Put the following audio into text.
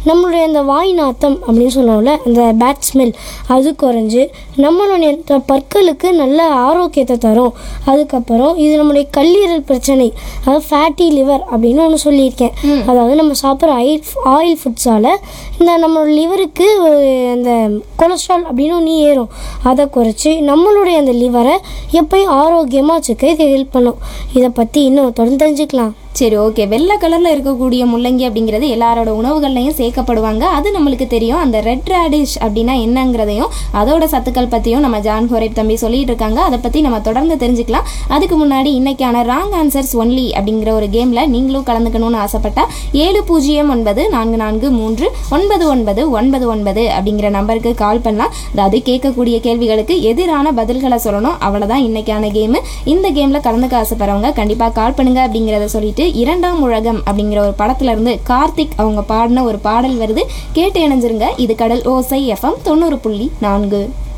நம்மளுடைய அந்த வாய் நாத்தம் அப்படின்னு சொல்லுவோம்ல அந்த பேட் ஸ்மெல் அது குறைஞ்சு நம்மளுடைய அந்த பற்களுக்கு நல்ல ஆரோக்கியத்தை தரும் அதுக்கப்புறம் இது நம்மளுடைய கல்லீரல் பிரச்சனை அதாவது ஃபேட்டி லிவர் அப்படின்னு ஒன்று சொல்லியிருக்கேன் அதாவது நம்ம சாப்பிட்ற ஆயில் ஆயில் ஃபுட்ஸால் இந்த நம்மளோட லிவருக்கு அந்த கொலஸ்ட்ரால் அப்படின்னு ஒன்று ஏறும் அதை குறைச்சி நம்மளுடைய அந்த லிவரை எப்பயும் ஆரோக்கியமாக வச்சுக்க இது ஹெல்ப் பண்ணும் இதை பற்றி இன்னும் தொடர்ந்து தெரிஞ்சுக்கலாம் சரி ஓகே வெள்ளை கலர்ல இருக்கக்கூடிய முள்ளங்கி அப்படிங்கிறது எல்லாரோட உணவுகள்லையும் சேர்க்கப்படுவாங்க அது நம்மளுக்கு தெரியும் அந்த ரெட் ரேடிஷ் அப்படின்னா என்னங்கிறதையும் அதோட சத்துக்கள் பற்றியும் நம்ம ஜான் ஹோரேப் தம்பி சொல்லிட்டு இருக்காங்க அதை பற்றி நம்ம தொடர்ந்து தெரிஞ்சுக்கலாம் அதுக்கு முன்னாடி இன்னைக்கான ராங் ஆன்சர்ஸ் ஒன்லி அப்படிங்கிற ஒரு கேமில் நீங்களும் கலந்துக்கணும்னு ஆசைப்பட்டா ஏழு பூஜ்ஜியம் ஒன்பது நான்கு நான்கு மூன்று ஒன்பது ஒன்பது ஒன்பது ஒன்பது அப்படிங்கிற நம்பருக்கு கால் பண்ணலாம் அதாவது கேட்கக்கூடிய கேள்விகளுக்கு எதிரான பதில்களை சொல்லணும் அவ்வளோதான் இன்னைக்கான கேமு இந்த கேமில் கலந்துக்க ஆசைப்படுறவங்க கண்டிப்பாக கால் பண்ணுங்க அப்படிங்கிறத சொல்லிட்டு இரண்டாம் உலகம் அப்படிங்கிற ஒரு படத்துல இருந்து கார்த்திக் அவங்க பாடின ஒரு பாடல் வருது கேட்டு இணைஞ்சிருங்க இது கடல் ஓசை எஃப்எம் தொண்ணூறு புள்ளி நான்கு